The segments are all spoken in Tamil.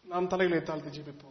நாம் தலைகளை தாழ்த்தி ஜெபிப்போம்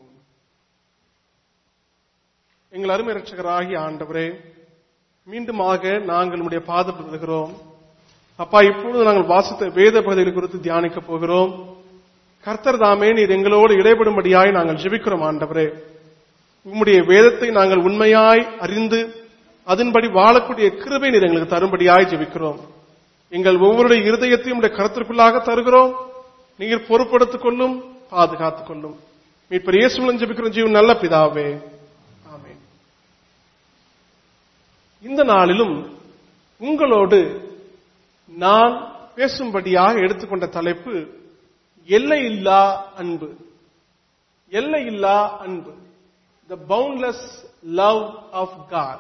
எங்கள் அருமை ரட்சகராகிய ஆண்டவரே மீண்டுமாக நாங்கள் உடைய பாதத்தில் வருகிறோம் அப்பா இப்பொழுது நாங்கள் வாசித்த வேத பகுதிகள் குறித்து தியானிக்க போகிறோம் கர்த்தர் தாமே நீர் எங்களோடு இடைபடும்படியாய் நாங்கள் ஜெபிக்கிறோம் ஆண்டவரே உம்முடைய வேதத்தை நாங்கள் உண்மையாய் அறிந்து அதன்படி வாழக்கூடிய கிருபை நீர் எங்களுக்கு தரும்படியாய் ஜெபிக்கிறோம் எங்கள் ஒவ்வொருடைய இருதயத்தையும் உடைய கருத்திற்குள்ளாக தருகிறோம் நீர் பொறுப்படுத்திக் கொள்ளும் பாதுகாத்துக் கொள்ளும் மீட்பர் இயேசுவின் ஜெபிக்கிறோம் ஜீவன் நல்ல பிதாவே ஆமென் இந்த நாளிலும் உங்களோடு நான் பேசும்படியாக எடுத்துக்கொண்ட தலைப்பு எல்லையில்லா அன்பு எல்லையில்லா அன்பு the boundless love of God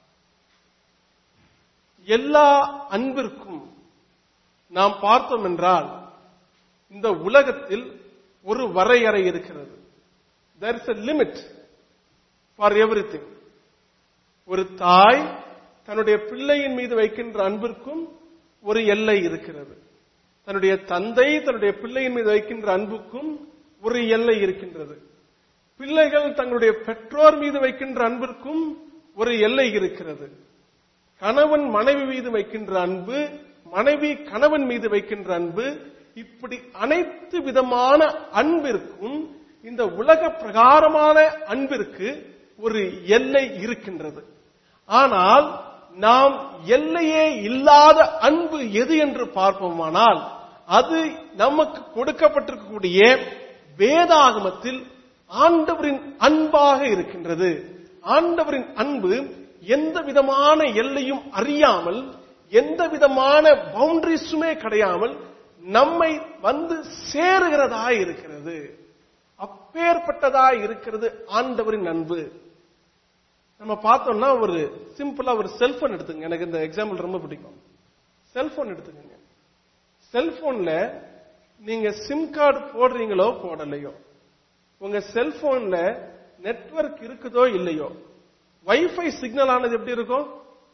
எல்லா அன்பிற்கும் நாம் பார்த்தோம் என்றால் இந்த உலகத்தில் ஒரு வரையறை இருக்கிறது there is a limit for everything ஒரு தாய் தன்னுடைய பிள்ளையின் மீது வைக்கின்ற அன்பிற்கும் ஒரு எல்லை இருக்கிறது தன்னுடைய தந்தை தன்னுடைய பிள்ளையின் மீது வைக்கின்ற அன்புக்கும் ஒரு எல்லை இருக்கின்றது பிள்ளைகள் தங்களுடைய பெற்றோர் மீது வைக்கின்ற அன்பிற்கும் ஒரு எல்லை இருக்கிறது கணவன் மனைவி மீது வைக்கின்ற அன்பு மனைவி கணவன் மீது வைக்கின்ற அன்பு இப்படி அனைத்து விதமான அன்பிற்கும் இந்த உலக பிரகாரமான அன்பிற்கு ஒரு எல்லை இருக்கின்றது ஆனால் நாம் எல்லையே இல்லாத அன்பு எது என்று பார்ப்போமானால் அது நமக்கு கொடுக்கப்பட்டிருக்கக்கூடிய வேதாகமத்தில் ஆண்டவரின் அன்பாக இருக்கின்றது ஆண்டவரின் அன்பு எந்த விதமான எல்லையும் அறியாமல் எந்த விதமான பவுண்டரிஸுமே கிடையாமல் நம்மை வந்து சேருகிறதா இருக்கிறது அப்பேற்பட்டதா இருக்கிறது ஆண்டவரின் அன்பு நம்ம பார்த்தோம்னா ஒரு சிம்பிளா ஒரு செல்போன் எடுத்துங்க எனக்கு இந்த எக்ஸாம்பிள் ரொம்ப பிடிக்கும் செல்போன் எடுத்துக்கங்க செல்போன்ல நீங்க சிம் கார்டு போடுறீங்களோ போடலையோ உங்க செல்போன்ல நெட்வொர்க் இருக்குதோ இல்லையோ வைஃபை சிக்னல் ஆனது எப்படி இருக்கும்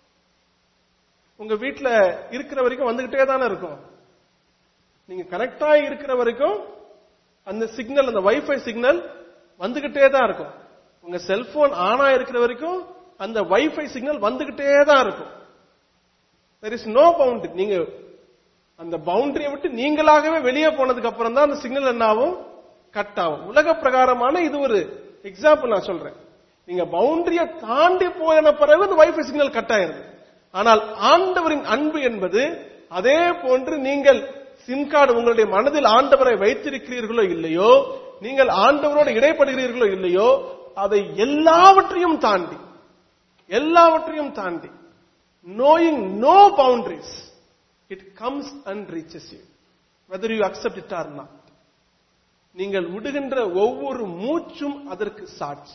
உங்க வீட்டுல இருக்கிற வரைக்கும் வந்துகிட்டே தானே இருக்கும் நீங்க கனெக்டா இருக்கிற வரைக்கும் அந்த சிக்னல் அந்த வைஃபை சிக்னல் வந்துகிட்டே தான் இருக்கும் உங்க செல்போன் ஆனா இருக்கிற வரைக்கும் அந்த வைஃபை சிக்னல் வந்துகிட்டே தான் இருக்கும் தெர் இஸ் நோ பவுண்டரி நீங்க அந்த பவுண்டரியை விட்டு நீங்களாகவே வெளியே போனதுக்கு அப்புறம் தான் அந்த சிக்னல் என்ன ஆகும் கட் ஆகும் உலக பிரகாரமான இது ஒரு எக்ஸாம்பிள் நான் சொல்றேன் நீங்க பவுண்டரியை தாண்டி போன பிறகு அந்த வைஃபை சிக்னல் கட் ஆயிருது ஆனால் ஆண்டவரின் அன்பு என்பது அதே போன்று நீங்கள் சிம் கார்டு உங்களுடைய மனதில் ஆண்டவரை வைத்திருக்கிறீர்களோ இல்லையோ நீங்கள் ஆண்டவரோடு இடைப்படுகிறீர்களோ இல்லையோ அதை எல்லாவற்றையும் தாண்டி எல்லாவற்றையும் தாண்டி knowing no boundaries it comes and reaches you whether you accept it or not நீங்கள் விடுகின்ற ஒவ்வொரு மூச்சும் அதற்கு சாட்சி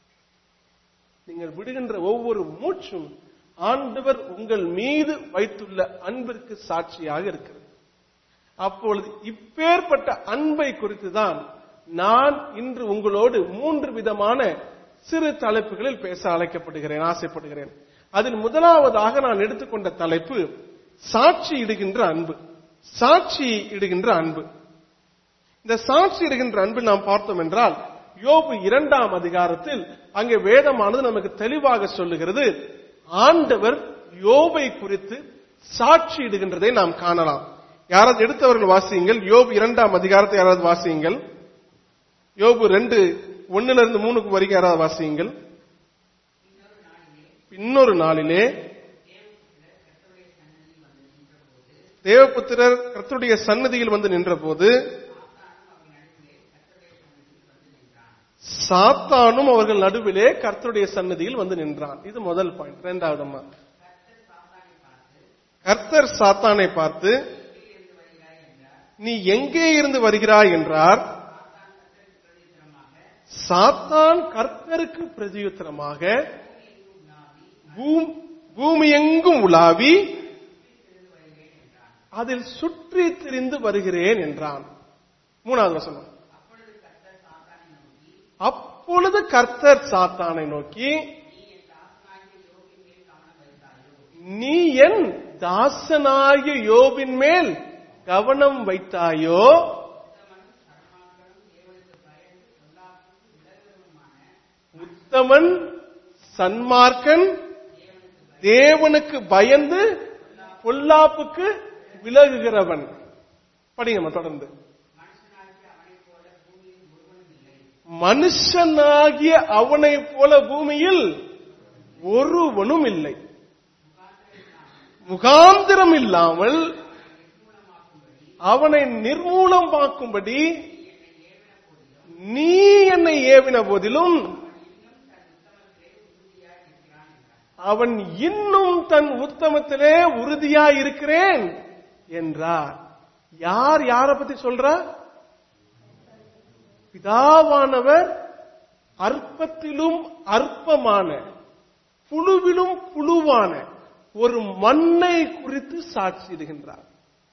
நீங்கள் விடுகின்ற ஒவ்வொரு மூச்சும் ஆண்டவர் உங்கள் மீது வைத்துள்ள அன்பிற்கு சாட்சியாக இருக்கிறது அப்பொழுது இப்பேற்பட்ட அன்பை குறித்து தான் நான் இன்று உங்களோடு மூன்று விதமான சிறு தலைப்புகளில் பேச அழைக்கப்படுகிறேன் ஆசைப்படுகிறேன் அதில் முதலாவதாக நான் எடுத்துக்கொண்ட தலைப்பு சாட்சி இடுகின்ற அன்பு சாட்சி இடுகின்ற அன்பு இந்த சாட்சி இடுகின்ற அன்பு நாம் பார்த்தோம் என்றால் யோபு இரண்டாம் அதிகாரத்தில் அங்கே வேதமானது நமக்கு தெளிவாக சொல்லுகிறது ஆண்டவர் யோபை குறித்து சாட்சி இடுகின்றதை நாம் காணலாம் யாராவது எடுத்தவர்கள் வாசியுங்கள் யோபு இரண்டாம் அதிகாரத்தை யாராவது வாசியுங்கள் யோபு ரெண்டு ஒன்னுல இருந்து மூணுக்கு வரைக்கும் யாராவது வாசியுங்கள் இன்னொரு நாளிலே தேவபுத்திரர் கர்த்தருடைய சன்னதியில் வந்து நின்றபோது சாத்தானும் அவர்கள் நடுவிலே கர்த்தருடைய சன்னதியில் வந்து நின்றான் இது முதல் பாயிண்ட் இரண்டாவது கர்த்தர் சாத்தானை பார்த்து நீ எங்கே இருந்து வருகிறாய் என்றார் சாத்தான் கர்த்தருக்கு பிரதியுத்தரமாக பூமி எங்கும் உலாவி அதில் சுற்றி திரிந்து வருகிறேன் என்றான் மூணாவது வசனம் அப்பொழுது கர்த்தர் சாத்தானை நோக்கி நீ என் தாசனாகிய யோபின் மேல் கவனம் வைத்தாயோ உத்தமன் சன்மார்க்கன் தேவனுக்கு பயந்து பொல்லாப்புக்கு விலகுகிறவன் படிங்கம்மா தொடர்ந்து மனுஷனாகிய அவனைப் போல பூமியில் ஒருவனும் இல்லை முகாந்திரம் இல்லாமல் அவனை நிர்மூலமாக்கும்படி நீ என்னை ஏவின போதிலும் அவன் இன்னும் தன் உத்தமத்திலே உறுதியா இருக்கிறேன் என்றார் யார் யார பத்தி சொல்ற பிதாவானவர் அற்பத்திலும் அற்பமான புழுவிலும் புழுவான ஒரு மண்ணை குறித்து சாட்சியிடுகின்றார்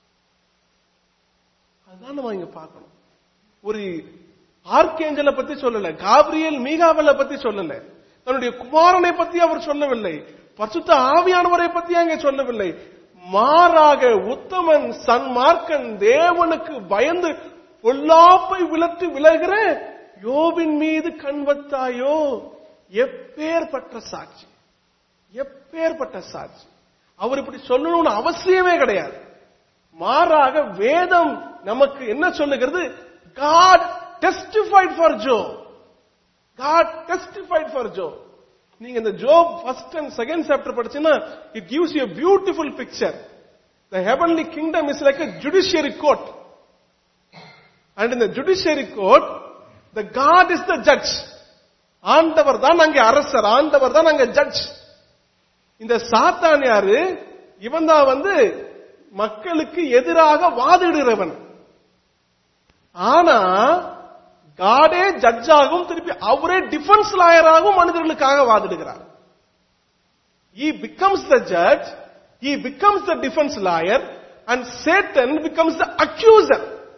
அதுதான் நம்ம இங்க பார்க்கணும் ஒரு ஆர்கேஞ்சலை பத்தி சொல்லல காபிரியல் மீகாவலை பத்தி சொல்லல தன்னுடைய குமாரனை பத்தி அவர் சொல்லவில்லை பரிசுத்த ஆவியானவரை பத்தி அங்கே சொல்லவில்லை மாறாக உத்தமன் சன்மார்க்கன் தேவனுக்கு பயந்து பொல்லாப்பை விலத்து விலகிற யோபின் மீது கண் வைத்தாயோ எப்பேற்பட்ட சாட்சி எப்பேற்பட்ட சாட்சி அவர் இப்படி சொல்லணும்னு அவசியமே கிடையாது மாறாக வேதம் நமக்கு என்ன சொல்லுகிறது God testified for Job God testified for Job நீங்க இந்த Job first and second chapter படிச்சீங்கன்னா it gives you beautiful picture the heavenly kingdom is like a judiciary court and இந்த judiciary court the God is the judge ஆண்டவர் தான் அங்கே அரசர் ஆண்டவர் தான் அங்கே ஜட்ஜ் இந்த சாத்தான் யாரு இவன் தான் வந்து மக்களுக்கு எதிராக வாதிடுகிறவன் ஆனா காடே ஜட்ஜாகவும் திருப்பி அவரே டிஃபென்ஸ் லாயராகவும் மனிதர்களுக்காக வாதிடுகிறார் he becomes the judge he becomes the defense lawyer and satan becomes the accuser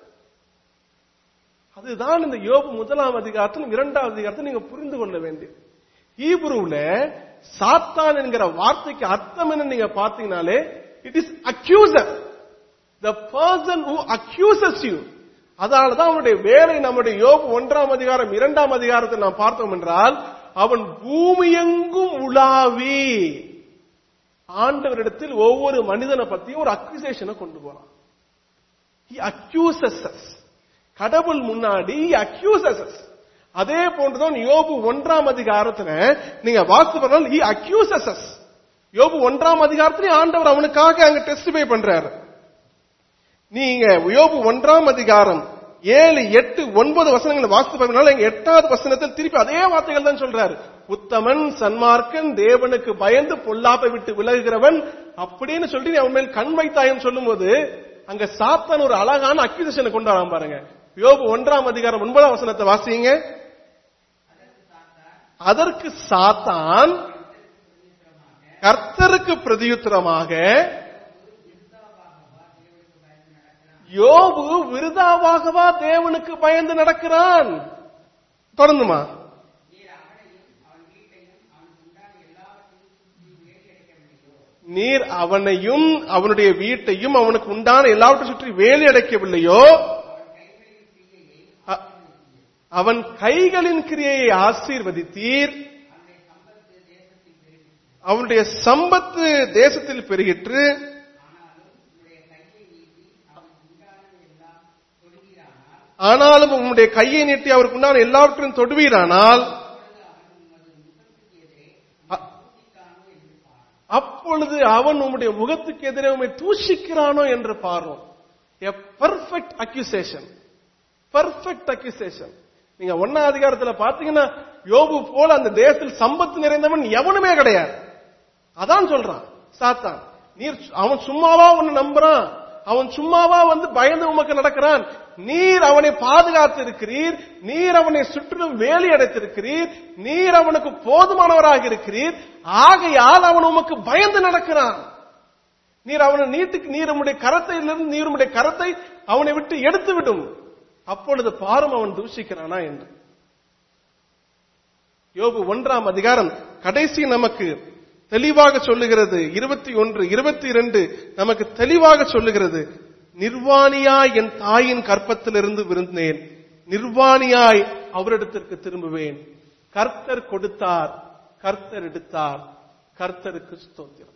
அதுதான் இந்த யோபு முதலாம் அதிகாரத்திலும் இரண்டாவது அதிகாரத்தில் நீங்க புரிந்து கொள்ள வேண்டியது ஈப்ரூல சாத்தான் என்கிற வார்த்தைக்கு அர்த்தம் என்ன நீங்க பாத்தீங்கனாலே it is accuser the person who accuses you அதனாலதான் அவனுடைய வேலை நம்முடைய யோபு ஒன்றாம் அதிகாரம் இரண்டாம் அதிகாரத்தில் நாம் பார்த்தோம் என்றால் அவன் பூமியெங்கும் உலாவி ஆண்டவரிடத்தில் ஒவ்வொரு மனிதனை பத்தியும் ஒரு அக்யூசேஷனை கொண்டு போறான் He accuses us. கடவுள் முன்னாடி அக்யூசஸ் அதே போன்றுதான் யோபு ஒன்றாம் அதிகாரத்துல நீங்க வாசித்து பண்ணால் he accuses us. யோபு ஒன்றாம் அதிகாரத்திலே ஆண்டவர் அவனுக்காக அங்க டெஸ்டிஃபை பண்றாரு நீங்க யோபு ஒன்றாம் அதிகாரம் ஏழு எட்டு ஒன்பது வசனங்களை வாசித்து பார்த்தனால எங்க எட்டாவது வசனத்தில் திருப்பி அதே வார்த்தைகள் தான் சொல்றாரு உத்தமன் சன்மார்க்கன் தேவனுக்கு பயந்து பொல்லாப்பை விட்டு விலகுகிறவன் அப்படின்னு சொல்லிட்டு நீ அவன் மேல் கண் வைத்தாயம் சொல்லும்போது அங்க சாத்தான் ஒரு அழகான அக்யூசேஷனை கொண்டு வராம பாருங்க யோபு ஒன்றாம் அதிகாரம் ஒன்பதாம் வசனத்தை வாசிங்க அதற்கு சாத்தான் கர்த்தருக்கு பிரதியுத்தரமாக யோபு விருதாவாகவா தேவனுக்கு பயந்து நடக்கிறான் தொடர்ந்துமா நீர் அவனையும் அவனுடைய வீட்டையும் அவனுக்கு உண்டான எல்லாவற்றை சுற்றி வேலி அடைக்கவில்லையோ அ- அவன் கைகளின் கிரியையை ஆசீர்வதித்தீர் அவனுடைய சம்பத்து தேசத்தில் பெருகிற்று ஆனாலும் உம்முடைய கையை நீட்டி அவருக்கு உண்டான எல்லாவற்றையும் தொடுவீரானால் அ- அப்பொழுது அவன் உம்முடைய முகத்துக்கு எதிரே உம்மை தூஷிக்கிறானோ என்று பாரும் a perfect accusation perfect accusation நீங்க ஒன்னா அதிகாரத்துல பாத்தீங்கன்னா யோபு போல அந்த தேசத்தில் சம்பத்து நிறைந்தவன் எவனுமே கிடையாது அதான் சொல்றான் சாத்தான் நீர் அவன் சும்மாவா உன்னை நம்புறான் அவன் சும்மாவா வந்து பயந்து உமக்கு நடக்கிறான் நீர் அவனை பாதுகாத்து இருக்கிறீர் நீர் அவனை சுற்றிலும் வேலி அடைத்திருக்கிறீர் நீர் அவனுக்கு போதுமானவராக இருக்கிறீர் ஆகையால் அவன் உமக்கு பயந்து நடக்கிறான் நீர் அவனை நீட்டுக்கு நீர் உம்முடைய கரத்தையிலிருந்து நீர் உம்முடைய கரத்தை அவனை விட்டு எடுத்து விடும் அப்பொழுது பாரும் அவன் தூஷிக்கிறானா என்று யோபு ஒன்றாம் அதிகாரம் கடைசி நமக்கு தெளிவாக சொல்லுகிறது இருபத்தி ஒன்று இருபத்தி இரண்டு நமக்கு தெளிவாக சொல்லுகிறது நிர்வாணியாய் என் தாயின் கற்பத்திலிருந்து விருந்தேன் நிர்வாணியாய் அவரிடத்திற்கு திரும்புவேன் கர்த்தர் கொடுத்தார் கர்த்தர் எடுத்தார் கர்த்தருக்கு ஸ்தோத்திரம்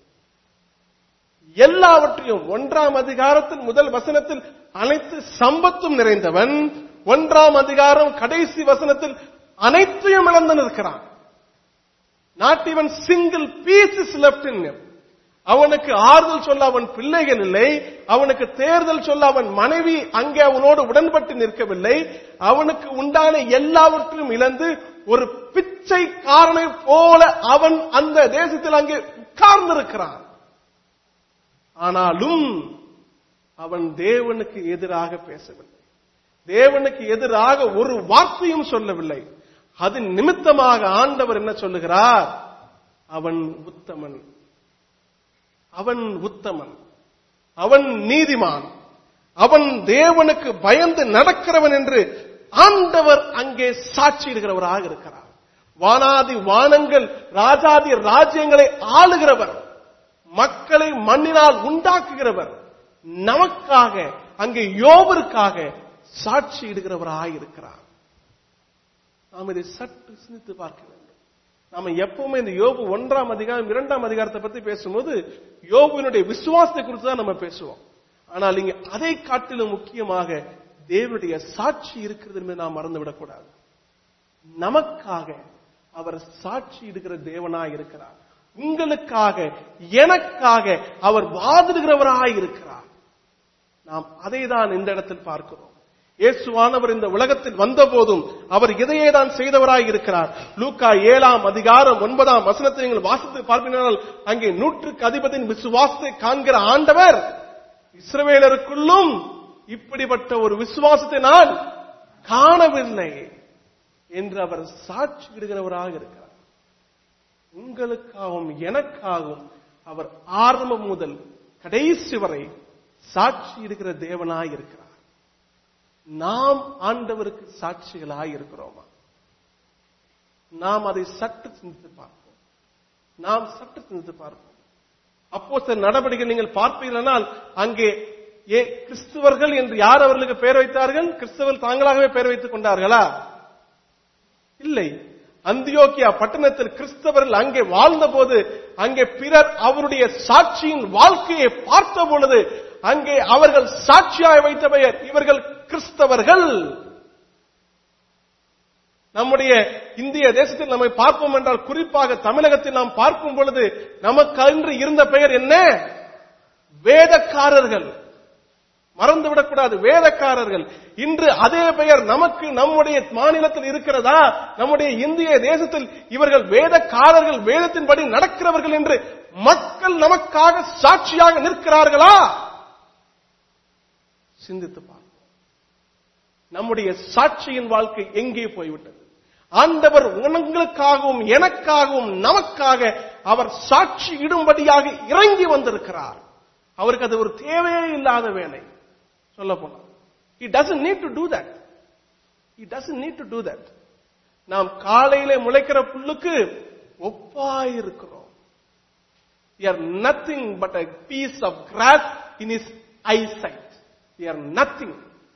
எல்லாவற்றையும் ஒன்றாம் அதிகாரத்தில் முதல் வசனத்தில் அனைத்து சம்பத்தும் நிறைந்தவன் ஒன்றாம் அதிகாரம் கடைசி வசனத்தில் அனைத்தையும் இழந்து நிற்கிறான் not even single piece is left in அவனுக்கு ஆறுதல் சொல்ல அவன் பிள்ளைகள் இல்லை அவனுக்கு தேர்தல் சொல்ல அவன் மனைவி அங்கே அவனோடு உடன்பட்டு நிற்கவில்லை அவனுக்கு உண்டான எல்லாவற்றையும் இழந்து ஒரு பிச்சைக்காரனை போல அவன் அந்த தேசத்தில் அங்கே உட்கார்ந்திருக்கிறான் ஆனாலும் அவன் தேவனுக்கு எதிராக பேசவில்லை தேவனுக்கு எதிராக ஒரு வார்த்தையும் சொல்லவில்லை அது நிமித்தமாக ஆண்டவர் என்ன சொல்லுகிறார் அவன் உத்தமன் அவன் உத்தமன் அவன் நீதிமான் அவன் தேவனுக்கு பயந்து நடக்கிறவன் என்று ஆண்டவர் அங்கே சாட்சியிடுகிறவராக இருக்கிறார் வானாதி வானங்கள் ராஜாதி ராஜ்யங்களை ஆளுகிறவர் மக்களை மண்ணினால் உண்டாக்குகிறவர் நமக்காக அங்கே யோபருக்காக சாட்சியிடுகிறவராக இருக்கிறார் நாம் இதை சற்று சிந்தித்து பார்க்க வேண்டும் நாம எப்பவுமே இந்த யோபு ஒன்றாம் அதிகாரம் இரண்டாம் அதிகாரத்தை பத்தி பேசும்போது யோபுவினுடைய விசுவாசத்தை குறித்து தான் நம்ம பேசுவோம் ஆனால் இங்க அதை காட்டிலும் முக்கியமாக தேவனுடைய சாட்சி இருக்கிறது என்பதை நாம் மறந்துவிடக் கூடாது நமக்காக அவர் சாட்சி இடுகிற தேவனாய் இருக்கிறார் உங்களுக்காக எனக்காக அவர் வாதிடுகிறவராய் இருக்கிறார் நாம் அதை தான் இந்த இடத்தில் பார்க்கிறோம் இயேசுவானவர் இந்த உலகத்தில் வந்த போதும் அவர் இதையே தான் செய்தவராய் இருக்கிறார் லூக்கா ஏழாம் அதிகாரம் ஒன்பதாம் வசனத்தை நீங்கள் வாசித்து பார்ப்பீர்கள் அங்கே நூற்றுக்கு அதிபதியின் விசுவாசத்தை காண்கிற ஆண்டவர் இஸ்ரவேலருக்குள்ளும் இப்படிப்பட்ட ஒரு விசுவாசத்தை நான் காணவில்லை என்று அவர் சாட்சி விடுகிறவராக இருக்கிறார் உங்களுக்காகவும் எனக்காகவும் அவர் ஆரம்பம் முதல் கடைசி வரை சாட்சி இடுகிற தேவனாய் இருக்கிறார் நாம் ஆண்டவருக்கு சாட்சிகளாய் இருக்கிறோமா நாம் அதை சற்று சிந்தித்து பார்ப்போம் நாம் சற்று சிந்தித்து பார்ப்போம் அப்போ சில நடவடிக்கை நீங்கள் பார்ப்பீர்களானால் அங்கே ஏ கிறிஸ்துவர்கள் என்று யார் அவர்களுக்கு பெயர் வைத்தார்கள் கிறிஸ்தவர்கள் தாங்களாகவே பெயர் வைத்துக் கொண்டார்களா இல்லை அந்தியோக்கியா பட்டணத்தில் கிறிஸ்தவர்கள் அங்கே வாழ்ந்த போது அங்கே பிறர் அவருடைய சாட்சியின் வாழ்க்கையை பார்த்த பொழுது அங்கே அவர்கள் சாட்சியாய் வைத்த பெயர் இவர்கள் கிறிஸ்தவர்கள் நம்முடைய இந்திய தேசத்தில் நம்மை பார்ப்போம் என்றால் குறிப்பாக தமிழகத்தில் நாம் பார்க்கும் பொழுது நமக்கு அன்று இருந்த பெயர் என்ன வேதக்காரர்கள் மறந்துவிடக்கூடாது வேதக்காரர்கள் இன்று அதே பெயர் நமக்கு நம்முடைய மாநிலத்தில் இருக்கிறதா நம்முடைய இந்திய தேசத்தில் இவர்கள் வேதக்காரர்கள் வேதத்தின்படி நடக்கிறவர்கள் என்று மக்கள் நமக்காக சாட்சியாக நிற்கிறார்களா சிந்தித்து பார்ப்போம் நம்முடைய சாட்சியின் வாழ்க்கை எங்கே போய்விட்டது ஆண்டவர் உங்களுக்காகவும் எனக்காகவும் நமக்காக அவர் சாட்சி இடும்படியாக இறங்கி வந்திருக்கிறார் அவருக்கு அது ஒரு தேவையே இல்லாத வேலை சொல்ல போனா he doesn't need to do that he doesn't need to do that நாம் காலையிலே முளைக்கிற புல்லுக்கு ஒப்பாய் இருக்கிறோம் we are nothing but a piece of grass in his eyesight we are nothing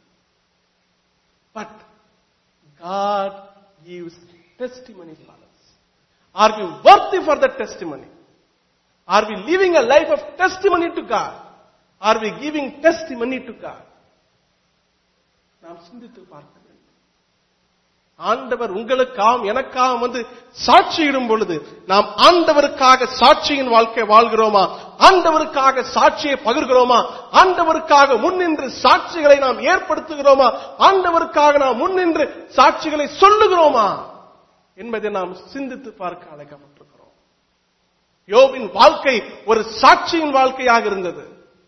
but god gives testimony for us are we worthy for the testimony are we living a life of testimony to god are we giving testimony to god நாம் சிந்தித்து பார்க்க வேண்டும் ஆண்டவர் உங்களுக்காகவும் எனக்காகவும் வந்து சாட்சியிடும் பொழுது நாம் ஆண்டவருக்காக சாட்சியின் வாழ்க்கை வாழ்கிறோமா ஆண்டவருக்காக சாட்சியை பகிர்கிறோமா ஆண்டவருக்காக முன்னின்று சாட்சிகளை நாம் ஏற்படுத்துகிறோமா ஆண்டவருக்காக நாம் முன்னின்று சாட்சிகளை சொல்லுகிறோமா என்பதை நாம் சிந்தித்து பார்க்க அழைக்கப்பட்டிருக்கிறோம் யோபின் வாழ்க்கை ஒரு சாட்சியின் வாழ்க்கையாக இருந்தது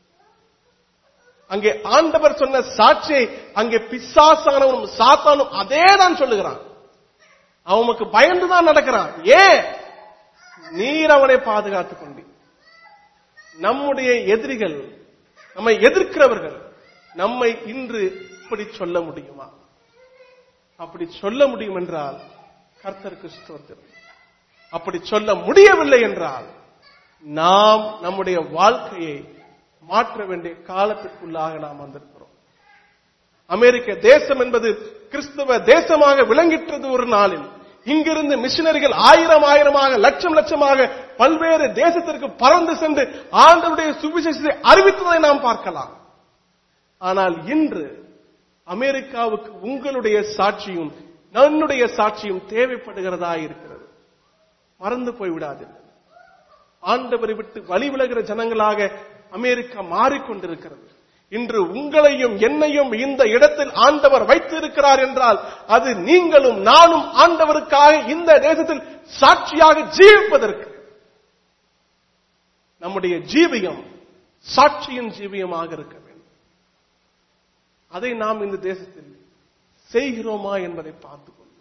அங்கே ஆண்டவர் சொன்ன சாட்சியை அங்கே பிசாசானவனும் சாத்தானும் அதே தான் சொல்லுகிறான் அவனுக்கு பயந்துதான் நடக்கிறான் ஏன் நீர் அவனை பாதுகாத்துக் கொண்டி நம்முடைய எதிரிகள் நம்மை எதிர்க்கிறவர்கள் நம்மை இன்று இப்படி சொல்ல முடியுமா அப்படி சொல்ல முடியும் என்றால் கர்த்தருக்கு ஸ்தோத்திரம் அப்படி சொல்ல முடியவில்லை என்றால் நாம் நம்முடைய வாழ்க்கையை மாற்ற வேண்டிய காலத்திற்குள்ளாக நாம் வந்திருக்கிறோம் அமெரிக்க தேசம் என்பது கிறிஸ்துவ தேசமாக விளங்கிற்றது ஒரு நாளில் இங்கிருந்து மிஷினரிகள் ஆயிரம் ஆயிரமாக லட்சம் லட்சமாக பல்வேறு தேசத்திற்கு பறந்து சென்று ஆண்டவருடைய சுவிசேஷத்தை அறிவித்ததை நாம் பார்க்கலாம் ஆனால் இன்று அமெரிக்காவுக்கு உங்களுடைய சாட்சியும் என்னுடைய சாட்சியும் தேவைப்படுகிறதா இருக்கிறது மறந்து போய்விடாதீர்கள் ஆண்டவரை விட்டு வழி விலகிற ஜனங்களாக அமெரிக்கா மாறிக்கொண்டிருக்கிறது இன்று உங்களையும் என்னையும் இந்த இடத்தில் ஆண்டவர் வைத்திருக்கிறார் என்றால் அது நீங்களும் நானும் ஆண்டவருக்காக இந்த தேசத்தில் சாட்சியாக ஜீவிப்பதற்கு நம்முடைய ஜீவியம் சாட்சியின் ஜீவியமாக இருக்க வேண்டும் அதை நாம் இந்த தேசத்தில் செய்கிறோமா என்பதை பார்த்துக் கொள்வோம்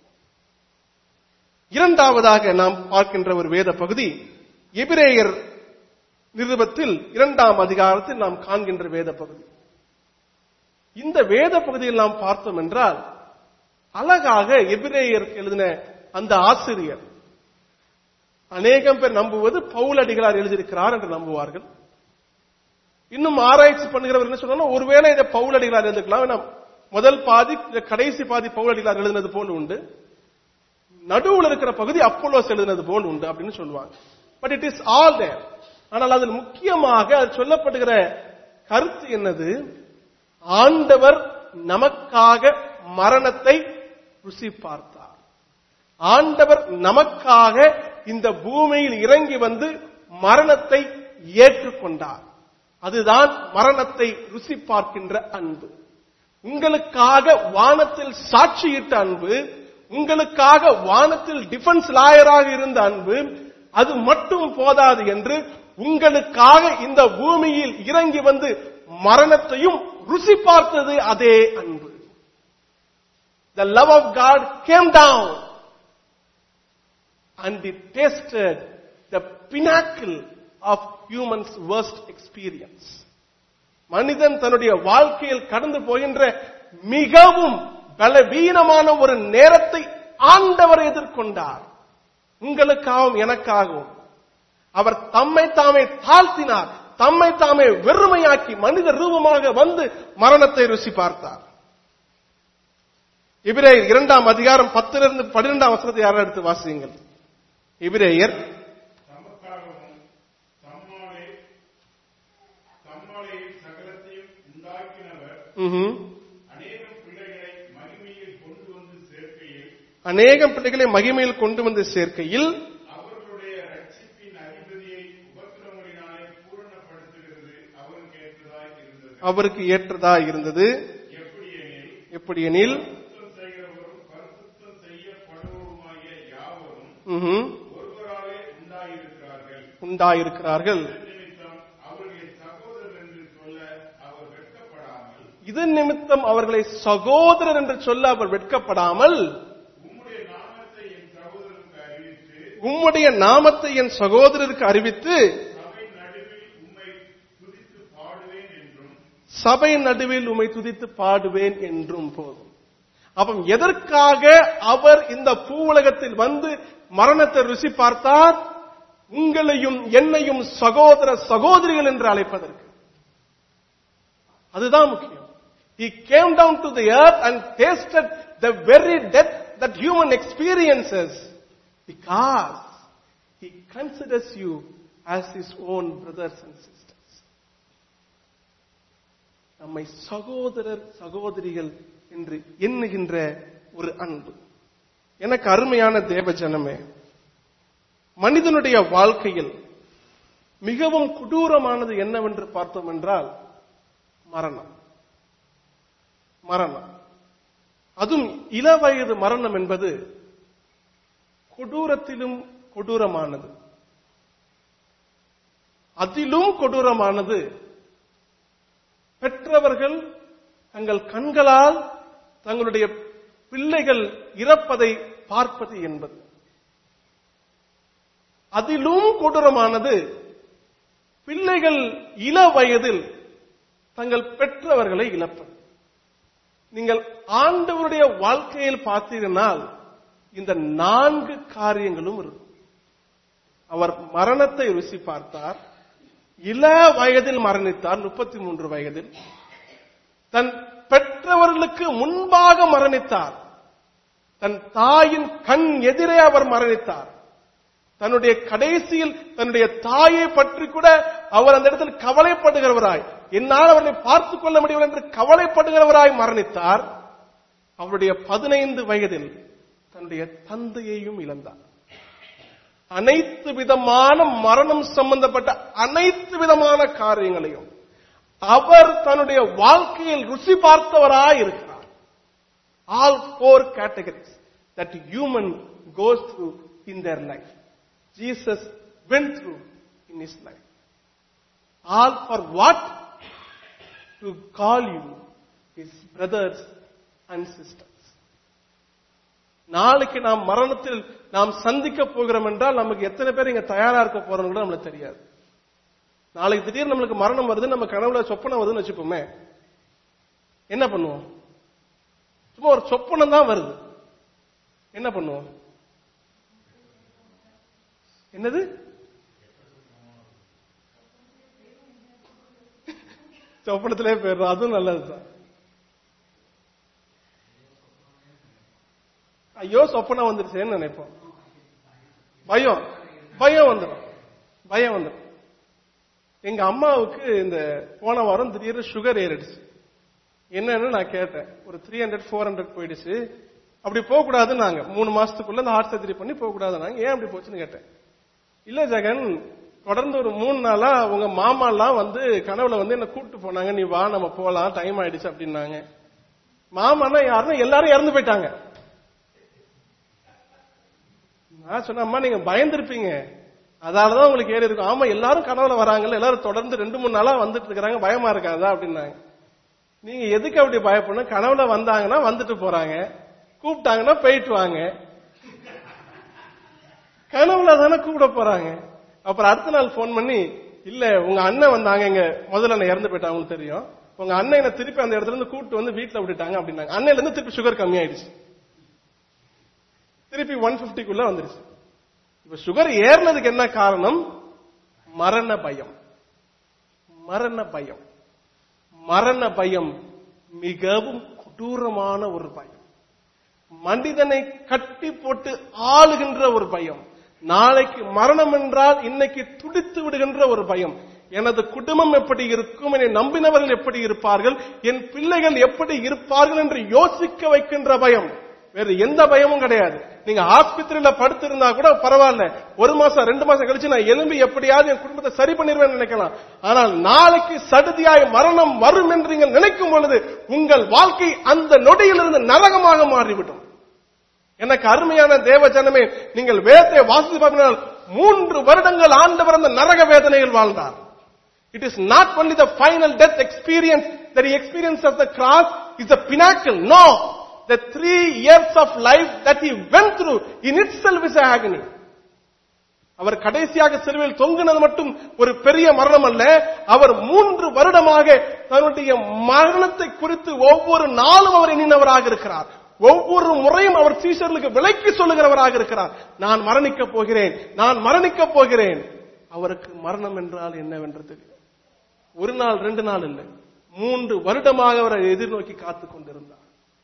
இரண்டாவதாக நாம் பார்க்கின்ற ஒரு வேத பகுதி எபிரேயர் நிருபத்தில் இரண்டாம் அதிகாரத்தில் நாம் காண்கின்ற வேத பகுதி இந்த வேத பகுதியில் நாம் பார்த்தோம் என்றால் அழகாக எபிரேயர் எழுதின அந்த ஆசிரியர் அநேகம் பேர் நம்புவது பவுலடிகளார் எழுதியிருக்கிறார் என்று நம்புவார்கள் இன்னும் ஆராய்ச்சி பண்ணுகிறவர் என்ன சொன்னா ஒருவேளை இதை பவுலடிகளார் எழுதிக்கலாம் ஏன்னா முதல் பாதி கடைசி பாதி பவுலடிகளார் எழுதினது போல் உண்டு நடுவில் இருக்கிற பகுதி அப்போலோஸ் எழுதினது போல் உண்டு அப்படின்னு சொல்லுவாங்க but it is all there ஆனால் அதில் முக்கியமாக அது சொல்லப்படுகிற கருத்து என்னது ஆண்டவர் நமக்காக மரணத்தை ருசி பார்த்தார் ஆண்டவர் நமக்காக இந்த பூமியில் இறங்கி வந்து மரணத்தை ஏற்றுக்கொண்டார் அதுதான் மரணத்தை ருசி பார்க்கின்ற அன்பு உங்களுக்காக வானத்தில் சாட்சியிட்ட அன்பு உங்களுக்காக வானத்தில் டிஃபென்ஸ் லாயராக இருந்த அன்பு அது மட்டும் போதாது என்று உங்களுக்காக இந்த பூமியில் இறங்கி வந்து மரணத்தையும் ருசி பார்த்தது அதே அன்பு The love of God came down and it tasted the pinnacle of human's worst experience. மனிதன் தன்னுடைய வாழ்க்கையில் கடந்து போகின்ற மிகவும் பலவீனமான ஒரு நேரத்தை ஆண்டவர் எதிர்கொண்டார் உங்களுக்காகவும் எனக்காகவும் அவர் தம்மை தாமே தாழ்த்தினார் தம்மை தாமே வெறுமையாக்கி மனித ரூபமாக வந்து மரணத்தை ருசி பார்த்தார் இபிரேயர் இரண்டாம் அதிகாரம் பத்திலிருந்து பன்னிரெண்டாம் வசனத்தை யாரும் எடுத்து வாசியுங்கள் இபிரேயர் தமக்காகவும் தம்மாலே தம்மாலே சகலத்தையும் உண்டாக்கினவர் ம்ஹும். அநேகம் பிள்ளைகளை மகிமையில் கொண்டு வந்து சேர்க்கையில் அநேகம் பிள்ளைகளை மகிமையில் கொண்டு வந்து சேர்க்கையில் அவர்களுடைய ரட்சிப்பின் அதிபதியை உபத்திரங்களினாலே பூரணப்படுத்துகிறது அவருக்கு ஏற்றதாய் இருந்தது அவருக்கு ஏற்றதா இருந்தது எப்படியெனில் எப்படியெனில் சுத்தம் செய்கிறவரும் பரிசுத்தம் செய்யப்படுவோருமாகிய யாவரும் ம்ஹும், ஒருவராலே உண்டாயிருக்கிறார்கள் உண்டாயிருக்கிறார்கள் இதன் நிமித்தம் அவர்களை சகோதரர் என்று சொல்ல அவர் வெட்கப்படாமல் இதன் நிமித்தம் அவர்களை சகோதரர் என்று சொல்ல அவர் வெட்கப்படாமல் உம்முடைய நாமத்தை என் சகோதரருக்கு அறிவித்து சபை நடுவில் உம்மை துதித்து பாடுவேன் என்றும் போதும் அப்ப எதற்காக அவர் இந்த பூவுலகத்தில் வந்து மரணத்தை ருசி பார்த்தார் உங்களையும் என்னையும் சகோதர சகோதரிகள் என்று அழைப்பதற்கு அதுதான் முக்கியம் He came down to the earth and tasted the very death that human experiences because he considers you as his own brothers and sisters. நம்மை சகோதரர் சகோதரிகள் என்று எண்ணுகின்ற ஒரு அன்பு எனக்கு அருமையான தேவ ஜனமே மனிதனுடைய வாழ்க்கையில் மிகவும் கொடூரமானது என்னவென்று பார்த்தோம் என்றால் மரணம் மரணம் அதுவும் இளவயது மரணம் என்பது கொடூரத்திலும் கொடூரமானது அதிலும் கொடூரமானது பெற்றவர்கள் தங்கள் கண்களால் தங்களுடைய பிள்ளைகள் இறப்பதை பார்ப்பது என்பது அதிலும் கொடூரமானது பிள்ளைகள் இள வயதில் தங்கள் பெற்றவர்களை இழப்பது நீங்கள் ஆண்டவருடைய வாழ்க்கையில் பார்த்தீர்களால் இந்த நான்கு காரியங்களும் இருக்கும் அவர் மரணத்தை ருசி பார்த்தார் இள வயதில் மரணித்தார் முப்பத்தி மூன்று வயதில் தன் பெற்றவர்களுக்கு முன்பாக மரணித்தார் தன் தாயின் கண் எதிரே அவர் மரணித்தார் தன்னுடைய கடைசியில் தன்னுடைய தாயை பற்றி கூட அவர் அந்த இடத்தில் கவலைப்படுகிறவராய் என்னால் அவர்களை பார்த்துக் கொள்ள முடியவில்லை என்று கவலைப்படுகிறவராய் மரணித்தார் அவருடைய பதினைந்து வயதில் தன்னுடைய தந்தையையும் இழந்தார் அனைத்து விதமான மரணம் சம்பந்தப்பட்ட அனைத்து விதமான காரியங்களையும் அவர் தன்னுடைய வாழ்க்கையில் ருசி பார்த்தவராய் இருக்கிறார் all four categories that human goes through in their life Jesus went through in his life all for what to call you is brothers and sisters நாளைக்கு நாம் மரணத்தில் நாம் சந்திக்க போகிறோம் என்றால் நமக்கு எத்தனை பேர் இங்க தயாரா இருக்க போறோம் கூட நம்மளுக்கு தெரியாது நாளைக்கு திடீர்னு நம்மளுக்கு மரணம் வருது நம்ம கனவுல சொப்பனம் வருதுன்னு வச்சுப்போமே என்ன பண்ணுவோம் சும்மா ஒரு சொப்பனம் தான் வருது என்ன பண்ணுவோம் என்னது சொப்பனத்திலே போயிடுறோம் அதுவும் நல்லதுதான் ஐயோ சொப்பனம் வந்துருச்சேன்னு நினைப்போம் பயம் பயம் வந்துடும் பயம் வந்துடும் எங்க அம்மாவுக்கு இந்த போன வாரம் திடீர்னு சுகர் ஏறிடுச்சு என்னன்னு நான் கேட்டேன் ஒரு த்ரீ ஹண்ட்ரட் ஃபோர் ஹண்ட்ரட் போயிடுச்சு அப்படி போகக்கூடாது நாங்க மூணு மாசத்துக்குள்ள இந்த ஹார்ட் சர்ஜரி பண்ணி போகக்கூடாது நாங்க ஏன் அப்படி போச்சுன்னு கேட்டேன் இல்ல ஜெகன் தொடர்ந்து ஒரு மூணு நாளா உங்க மாமா எல்லாம் வந்து கனவுல வந்து என்ன கூப்பிட்டு போனாங்க நீ வா நம்ம போலாம் டைம் ஆயிடுச்சு அப்படின்னாங்க மாமானா யாருன்னா எல்லாரும் இறந்து போயிட்டாங்க நான் சொன்ன அம்மா நீங்க பயந்துருப்பீங்க அதாலதான் உங்களுக்கு ஏறி இருக்கும் ஆமா எல்லாரும் கனவுல வராங்கல்ல எல்லாரும் தொடர்ந்து ரெண்டு மூணு நாளா வந்துட்டு இருக்காங்க பயமா இருக்காதா அப்படின்னாங்க நீங்க எதுக்கு அப்படி பயப்படணும் கனவுல வந்தாங்கன்னா வந்துட்டு போறாங்க கூப்பிட்டாங்கன்னா போயிட்டு வாங்க கனவுல தானே கூப்பிட போறாங்க அப்புறம் அடுத்த நாள் போன் பண்ணி இல்ல உங்க அண்ணன் வந்தாங்க இங்க முதல்ல அண்ணன் இறந்து போயிட்டாங்க உங்களுக்கு தெரியும் உங்க அண்ணன் என்ன திருப்பி அந்த இடத்துல இருந்து கூப்பிட்டு வந்து வீட்டுல விட்டுட்டாங்க அப்படின்னாங்க அண்ணையில இருந்து திருப்பி சுகர் கம்மி ஆயிடுச்சு திருப்பி ஒன் பிப்டிக்குள்ள வந்துருச்சு இப்ப சுகர் ஏறினதுக்கு என்ன காரணம் மரண பயம் மரண பயம் மரண பயம் மிகவும் கொடூரமான ஒரு பயம் மனிதனை கட்டி போட்டு ஆளுகின்ற ஒரு பயம் நாளைக்கு மரணம் என்றால் இன்னைக்கு துடித்து விடுகின்ற ஒரு பயம் எனது குடும்பம் எப்படி இருக்கும் என்னை நம்பினவர்கள் எப்படி இருப்பார்கள் என் பிள்ளைகள் எப்படி இருப்பார்கள் என்று யோசிக்க வைக்கின்ற பயம் வேற எந்த பயமும் கிடையாது நீங்க ஆஸ்பத்திரியில படுத்திருந்தா கூட பரவாயில்ல ஒரு மாசம் ரெண்டு மாசம் கழிச்சு நான் எலும்பி எப்படியாவது என் குடும்பத்தை சரி பண்ணிடுவேன் நினைக்கலாம் ஆனால் நாளைக்கு சடுதியாய் மரணம் வரும் என்று நீங்கள் நினைக்கும் பொழுது உங்கள் வாழ்க்கை அந்த நொடியிலிருந்து நரகமாக மாறிவிடும் எனக்கு அருமையான தேவ ஜனமே நீங்கள் வேதத்தை வாசித்து பார்த்தால் மூன்று வருடங்கள் ஆண்டவர் அந்த நரக வேதனையில் வாழ்ந்தார் it is not only the final death experience that he experienced of the cross is a pinnacle. No. The three years of life that he went through in itself is a agony. அவர் கடைசியாக சிலுவையில் தொங்கினது மட்டும் ஒரு பெரிய மரணம் அல்ல அவர் மூன்று வருடமாக தன்னுடைய மரணத்தை குறித்து ஒவ்வொரு நாளும் அவர் எண்ணினவராக இருக்கிறார் ஒவ்வொரு முறையும் அவர் சீஷர்களுக்கு விலைக்கு சொல்லுகிறவராக இருக்கிறார் நான் மரணிக்கப் போகிறேன் நான் மரணிக்கப் போகிறேன் அவருக்கு மரணம் என்றால் என்னவென்று தெரியும் ஒரு நாள் ரெண்டு நாள் இல்லை மூன்று வருடமாக அவரை எதிர்நோக்கி காத்துக் கொண்டிருந்தார்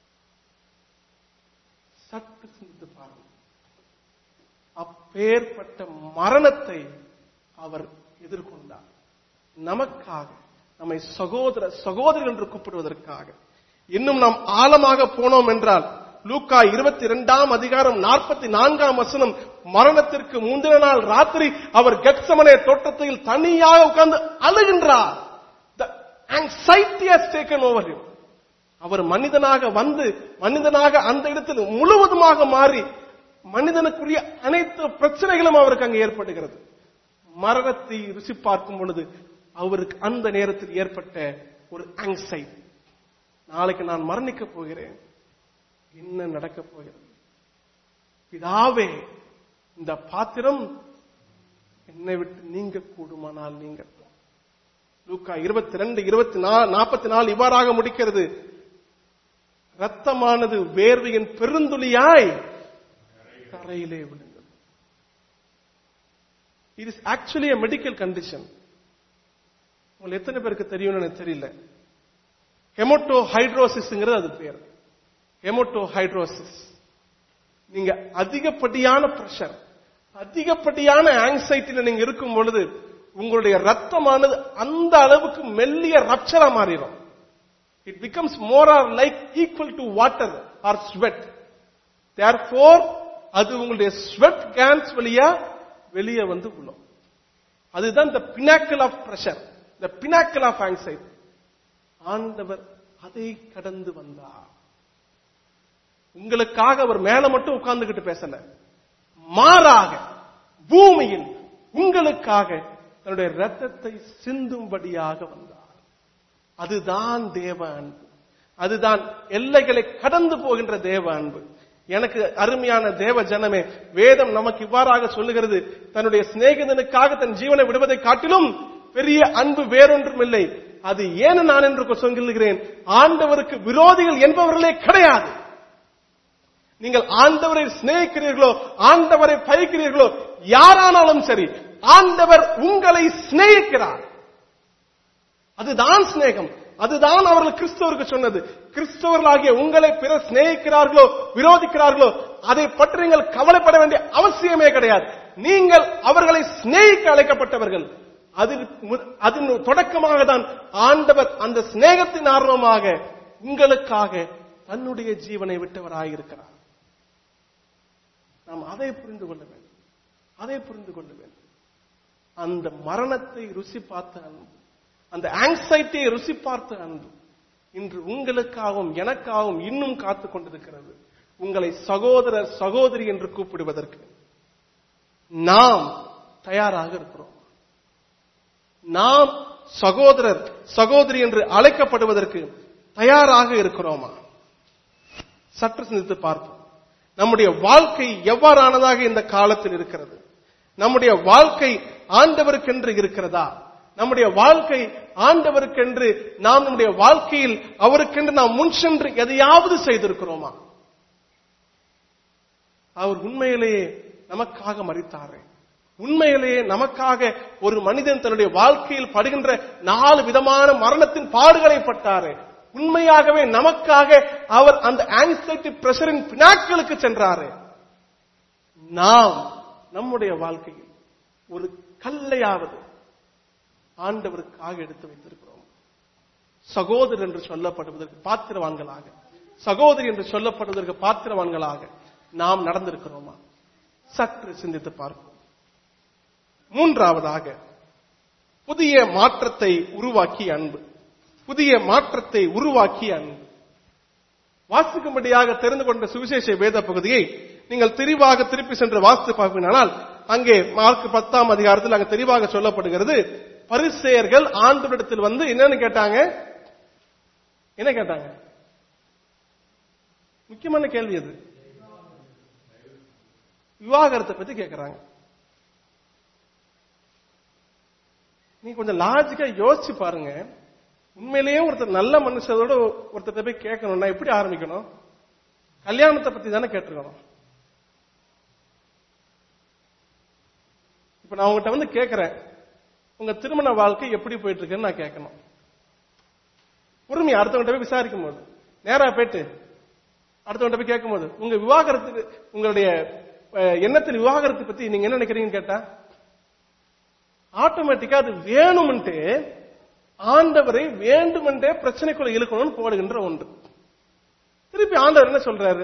சற்று சிந்தித்து பாருங்கள் அப்பேற்பட்ட மரணத்தை அவர் எதிர்கொண்டார் நமக்காக நம்மை சகோதர சகோதரர் என்று கூப்பிடுவதற்காக இன்னும் நாம் ஆழமாக போனோம் என்றால் லூக்கா இருபத்தி இரண்டாம் அதிகாரம் நாற்பத்தி நான்காம் வசனம் மரணத்திற்கு முந்தின நாள் ராத்திரி அவர் கெட்சமனே தோட்டத்தில் தனியாக உட்கார்ந்து அழுகின்றார் The anxiety has taken over him. அவர் மனிதனாக வந்து மனிதனாக அந்த இடத்தில் முழுவதுமாக மாறி மனிதனுக்குரிய அனைத்து பிரச்சனைகளும் அவருக்கு அங்கு ஏற்படுகிறது மரணத்தை ருசி பார்க்கும் பொழுது அவருக்கு அந்த நேரத்தில் ஏற்பட்ட ஒரு ஆங்ஸைட்டி நாளைக்கு நான் மரணிக்க போகிறேன் என்ன நடக்க போகிறது பிதாவே இந்த பாத்திரம் என்னை விட்டு நீங்க கூடுமானால் நீங்க லூக்கா இருபத்தி ரெண்டு இருபத்தி நாற்பத்தி நாலு இவ்வாறாக முடிக்கிறது ரத்தமானது வேர்வையின் பெருந்துளியாய் தரையிலே விழுந்தது it is actually a medical condition உங்களுக்கு எத்தனை பேருக்கு தெரியும்னு எனக்கு தெரியல ஹெமோட்டோ ஹைட்ரோசிஸ்ங்கிறது அது பேர் ஹெமோட்டோ ஹைட்ரோசிஸ் நீங்க அதிகப்படியான பிரஷர் அதிகப்படியான ஆங்ஸைட்டில நீங்க இருக்கும் பொழுது உங்களுடைய ரத்தமானது அந்த அளவுக்கு மெல்லிய ரப்சரா மாறிடும் it becomes more or like equal to water or sweat therefore அது உங்களுடைய ஸ்வெட் கேன்ஸ் வழியா வெளியே வந்து விழும் அதுதான் the pinnacle of pressure the pinnacle of anxiety ஆண்டவர் அதை கடந்து வந்தார் உங்களுக்காக அவர் மேல மட்டும் உட்கார்ந்துகிட்டு பேசல மாறாக பூமியில் உங்களுக்காக தன்னுடைய ரத்தத்தை சிந்தும்படியாக வந்தார் அதுதான் தேவ அன்பு அதுதான் எல்லைகளை கடந்து போகின்ற தேவ அன்பு எனக்கு அருமையான தேவ ஜனமே வேதம் நமக்கு இவ்வாறாக சொல்லுகிறது தன்னுடைய சிநேகிதனுக்காக தன் ஜீவனை விடுவதை காட்டிலும் பெரிய அன்பு வேறொன்றும் இல்லை அது ஏன் நான் என்று சொல்லுகிறேன் ஆண்டவருக்கு விரோதிகள் என்பவர்களே கிடையாது நீங்கள் ஆண்டவரை சிநேகிக்கிறீர்களோ ஆண்டவரை பயிக்கிறீர்களோ யாரானாலும் சரி ஆண்டவர் உங்களை சிநேகிக்கிறார் அதுதான் சிநேகம் அதுதான் அவர்கள் கிறிஸ்தவருக்கு சொன்னது கிறிஸ்தவர்களாகிய உங்களை பிறர் சிநேகிக்கிறார்களோ விரோதிக்கிறார்களோ அதை பற்றி நீங்கள் கவலைப்பட வேண்டிய அவசியமே கிடையாது நீங்கள் அவர்களை சிநேகிக்க அழைக்கப்பட்டவர்கள் அதில் மு- அதன் தொடக்கமாக தான் ஆண்டவர் அந்த சிநேகத்தின் ஆர்வமாக உங்களுக்காக தன்னுடைய ஜீவனை விட்டவராயிருக்கிறார் நாம் அதை புரிந்து கொள்ள வேண்டும் அதை புரிந்து கொள்ள வேண்டும் அந்த மரணத்தை ருசி பார்த்த அன்பு அந்த ஆங்ஸைட்டியை ருசி பார்த்த அன்பு இன்று உங்களுக்காகவும் எனக்காகவும் இன்னும் காத்து கொண்டிருக்கிறது உங்களை சகோதரர் சகோதரி என்று கூப்பிடுவதற்கு நாம் தயாராக இருக்கிறோம் நாம் சகோதரர் சகோதரி என்று அழைக்கப்படுவதற்கு தயாராக இருக்கிறோமா சற்று சிந்தித்து பார்ப்போம் நம்முடைய வாழ்க்கை எவ்வாறானதாக இந்த காலத்தில் இருக்கிறது நம்முடைய வாழ்க்கை ஆண்டவருக்கென்று இருக்கிறதா நம்முடைய வாழ்க்கை ஆண்டவருக்கென்று நாம் நம்முடைய வாழ்க்கையில் அவருக்கென்று நாம் முன் சென்று எதையாவது செய்திருக்கிறோமா அவர் உண்மையிலேயே நமக்காக மறித்தாரே உண்மையிலேயே நமக்காக ஒரு மனிதன் தன்னுடைய வாழ்க்கையில் படுகின்ற நாலு விதமான மரணத்தின் பாடுகளை பட்டாரே உண்மையாகவே நமக்காக அவர் அந்த ஆங்ஸைட்டி பிரஷரின் பினாக்களுக்கு சென்றாரு நாம் நம்முடைய வாழ்க்கையில் ஒரு கல்லையாவது ஆண்டவருக்காக எடுத்து வைத்திருக்கிறோம் சகோதரர் என்று சொல்லப்படுவதற்கு பாத்திரவான்களாக சகோதரி என்று சொல்லப்படுவதற்கு பாத்திரவான்களாக நாம் நடந்திருக்கிறோமா சற்று சிந்தித்து பார்ப்போம் மூன்றாவதாக புதிய மாற்றத்தை உருவாக்கிய அன்பு புதிய மாற்றத்தை உருவாக்கிய அன்பு வாசிக்கும்படியாக தெரிந்து கொண்ட சுவிசேஷ வேத பகுதியை நீங்கள் தெளிவாக திருப்பி சென்று வாசித்து பார்ப்பினால் அங்கே மார்க் பத்தாம் அதிகாரத்தில் அங்கே தெளிவாக சொல்லப்படுகிறது பரிசேயர்கள் ஆண்டவரிடத்தில் வந்து என்னன்னு கேட்டாங்க என்ன கேட்டாங்க முக்கியமான கேள்வி அது விவாகரத்தை பத்தி கேட்கிறாங்க நீ கொஞ்சம் லாஜிக்கா யோசிச்சு பாருங்க உண்மையிலேயே ஒருத்தர் நல்ல மனுஷரோட ஒருத்தர் போய் கேட்கணும்னா எப்படி ஆரம்பிக்கணும் கல்யாணத்தை பத்தி தானே கேட்டிருக்கணும் இப்ப நான் உங்ககிட்ட வந்து கேட்கிறேன் உங்க திருமண வாழ்க்கை எப்படி போயிட்டு இருக்குன்னு நான் கேட்கணும் உரிமை அடுத்தவங்கிட்ட போய் விசாரிக்கும் போது நேரா போயிட்டு அடுத்தவங்கிட்ட போய் கேட்கும் போது உங்க விவாகரத்துக்கு உங்களுடைய அஹ், எண்ணத்தில் விவாகரத்தை பத்தி நீங்க என்ன நினைக்கிறீங்கன்னு கேட்டா ஆட்டோமேட்டிக்கா அது வேணும்ன்ட்டு ஆண்டவரை வேண்டுமென்றே பிரச்சனைக்குள்ள இழுக்கணும்னு போடுகின்ற ஒன்று திருப்பி ஆண்டவர் என்ன சொல்றாரு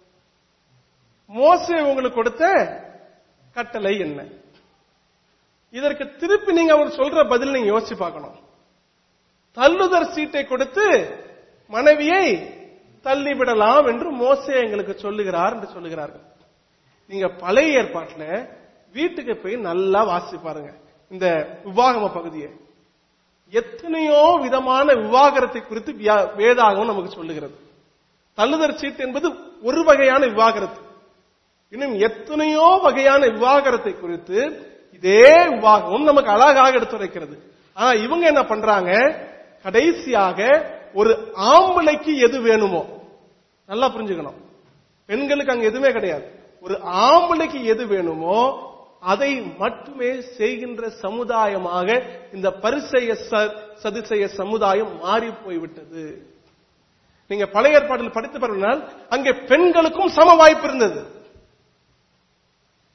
மோசே உங்களுக்கு கொடுத்த கட்டளை என்ன இதற்கு திருப்பி நீங்க அவர் சொல்ற பதில் நீங்க யோசிச்சு பார்க்கணும் தள்ளுதர் சீட்டை கொடுத்து மனைவியை தள்ளிவிடலாம் என்று மோசே எங்களுக்கு சொல்லுகிறார் என்று சொல்லுகிறார்கள் நீங்க பழைய ஏற்பாட்டுல வீட்டுக்கு போய் நல்லா வாசி பாருங்க இந்த விவாகம பகுதியை எத்தனையோ விதமான விவாகரத்தை குறித்து வியா- வேதாகமம் நமக்கு சொல்லுகிறது தள்ளுதர் சீட்டு என்பது ஒரு வகையான விவாகரத்து இன்னும் எத்தனையோ வகையான விவாகரத்தை குறித்து இதே விவாகமும் நமக்கு அழகாக எடுத்துரைக்கிறது ஆனா இவங்க என்ன பண்றாங்க கடைசியாக ஒரு ஆம்பளைக்கு எது வேணுமோ நல்லா புரிஞ்சுக்கணும் பெண்களுக்கு அங்க எதுவுமே கிடையாது ஒரு ஆம்பளைக்கு எது வேணுமோ அதை மட்டுமே செய்கின்ற சமுதாயமாக இந்த பரிசெய சதுசெய சமுதாயம் மாறி போய்விட்டது நீங்க பழைய ஏற்பாட்டில் படித்து பாருங்கள் அங்கே பெண்களுக்கும் சம வாய்ப்பு இருந்தது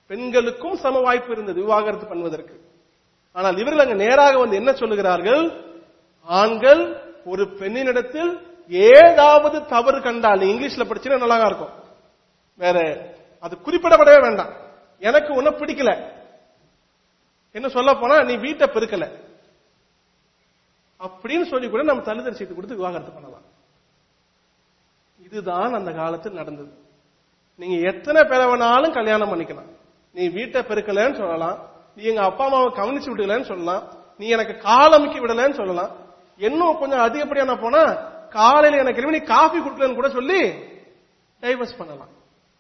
பெண்களுக்கும் சம வாய்ப்பு இருந்தது விவாகரத்து பண்ணுவதற்கு ஆனால் இவர்கள் அங்க நேராக வந்து என்ன சொல்லுகிறார்கள் ஆண்கள் ஒரு பெண்ணினிடத்தில் ஏதாவது தவறு கண்டால் நீ இங்கிலீஷ்ல படிச்சுன்னா நல்லா இருக்கும் வேற அது குறிப்பிடப்படவே வேண்டாம் எனக்கு உன்ன பிடிக்கல என்ன சொல்ல போனா நீ வீட்டை பெருக்கல அப்படின்னு சொல்லி கூட நம்ம தள்ளுதல் சீட்டு கொடுத்து விவாகரத்து பண்ணலாம் இதுதான் அந்த காலத்தில் நடந்தது நீங்க எத்தனை பேரை வேணாலும் கல்யாணம் பண்ணிக்கலாம் நீ வீட்டை பெருக்கலன்னு சொல்லலாம் நீ எங்க அப்பா அம்மாவை கவனிச்சு விடலன்னு சொல்லலாம் நீ எனக்கு காலமிக்கி விடலன்னு சொல்லலாம் இன்னும் கொஞ்சம் அதிகப்படியா நான் போனா காலையில எனக்கு இனிமே நீ காஃபி கொடுக்கலன்னு கூட சொல்லி டைவர்ஸ் பண்ணலாம்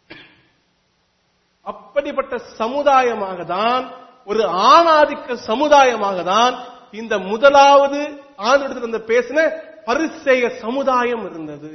அப்படிப்பட்ட சமுதாயமாக தான் ஒரு ஆணாதிக்க சமுதாயமாக தான் இந்த முதலாவது ஆண்டு இருந்த பேசின பரிசெய சமுதாயம் இருந்தது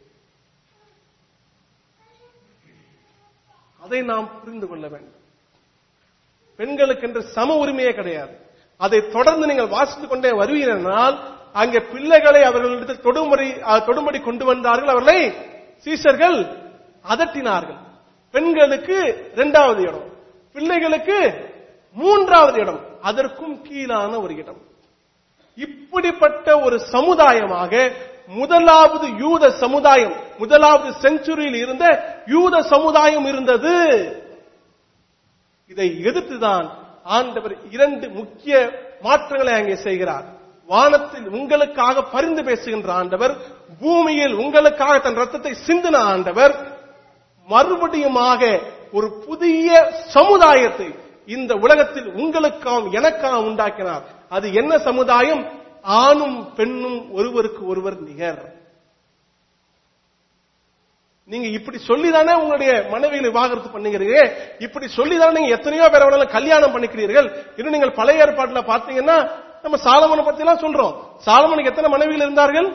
அதை நாம் புரிந்து கொள்ள வேண்டும் பெண்களுக்கு என்று சம உரிமையே கிடையாது அதை தொடர்ந்து நீங்கள் வாசித்துக் கொண்டே வருவீர்கள் அங்கே பிள்ளைகளை அவர்களிடத்தில் தொடுமுறை அஹ், தொடும்படி கொண்டு வந்தார்கள் அவர்களை சீஷர்கள் அதட்டினார்கள் பெண்களுக்கு இரண்டாவது இடம் பிள்ளைகளுக்கு மூன்றாவது இடம் அதற்கும் கீழான ஒரு இடம் இப்படிப்பட்ட ஒரு சமுதாயமாக முதலாவது யூத சமுதாயம் முதலாவது செஞ்சுரியில் இருந்த யூத சமுதாயம் இருந்தது இதை எதிர்த்துதான் ஆண்டவர் இரண்டு முக்கிய மாற்றங்களை அங்கே செய்கிறார் வானத்தில் உங்களுக்காக பரிந்து பேசுகின்ற ஆண்டவர் பூமியில் உங்களுக்காக தன் ரத்தத்தை சிந்தின ஆண்டவர் மறுபடியுமாக ஒரு புதிய சமுதாயத்தை இந்த உலகத்தில் உங்களுக்காம் எனக்காம் உண்டாக்கினார் அது என்ன சமுதாயம் ஆணும் பெண்ணும் ஒருவருக்கு ஒருவர் நிகர் நீங்க இப்படி சொல்லிதானே உங்களுடைய மனைவிகளை விவாகரத்து பண்ணுகிறீர்கள் இப்படி சொல்லிதானே நீங்க எத்தனையோ பேர் வேணாலும் கல்யாணம் பண்ணிக்கிறீர்கள் இன்னும் நீங்கள் பழைய ஏற்பாட்டுல பார்த்தீங்கன்னா நம்ம சாலமனை பத்தி எல்லாம் சொல்றோம் சாலமனுக்கு எத்தனை மனைவிகள் இருந்தார்கள்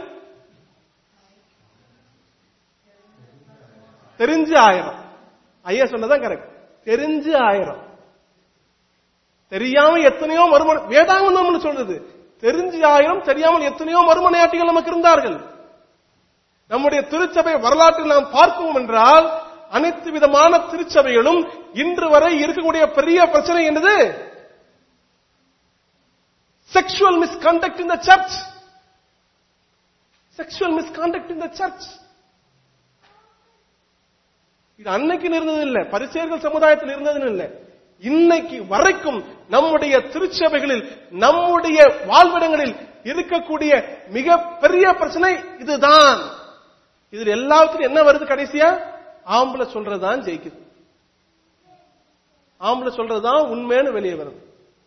தெரிஞ்சு ஆயிரம் ஐயா சொன்னதான் கரெக்ட் தெரிஞ்சு ஆயிரம் தெரியாம எத்தனையோ மறுமண வேதாங்கம் நம்மளு சொல்றது தெரிஞ்சு ஆயிரம் தெரியாமல் எத்தனையோ மறுமனையாட்டிகள் நமக்கு இருந்தார்கள் நம்முடைய திருச்சபை வரலாற்றில் நாம் பார்ப்போம் என்றால் அனைத்து விதமான திருச்சபைகளும் இன்று வரை இருக்கக்கூடிய பெரிய பிரச்சனை என்னது sexual misconduct in the church sexual misconduct in the church இது அன்னைக்கு இருந்தது இல்ல பரிசேர்கள் சமுதாயத்தில் இருந்தது இல்ல இன்னைக்கு வரைக்கும் நம்முடைய திருச்சபைகளில் நம்முடைய வாழ்விடங்களில் இருக்கக்கூடிய மிக பெரிய பிரச்சனை இதுதான் இதுல எல்லாத்துக்கும் என்ன வருது கடைசியா ஆம்பளை சொல்றதுதான் ஜெயிக்குது ஆம்பளை சொல்றதுதான் உண்மைன்னு வெளியே வருது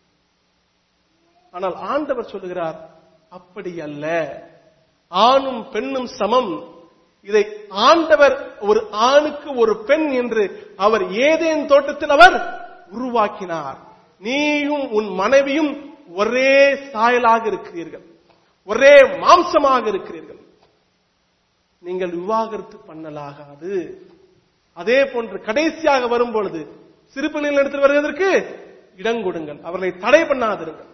ஆனால் ஆண்டவர் சொல்லுகிறார் அப்படி அல்ல ஆணும் பெண்ணும் சமம் இதை ஆண்டவர் ஒரு ஆணுக்கு ஒரு பெண் என்று அவர் ஏதேன் தோட்டத்தில் அவர் உருவாக்கினார் நீயும் உன் மனைவியும் ஒரே சாயலாக இருக்கிறீர்கள் ஒரே மாம்சமாக இருக்கிறீர்கள் நீங்கள் விவாகரத்து பண்ணலாகாது அதே போன்று கடைசியாக வரும் பொழுது சிறு பிள்ளைகள் எடுத்து வருவதற்கு இடம் கொடுங்கள் அவர்களை தடை பண்ணாதிருங்கள்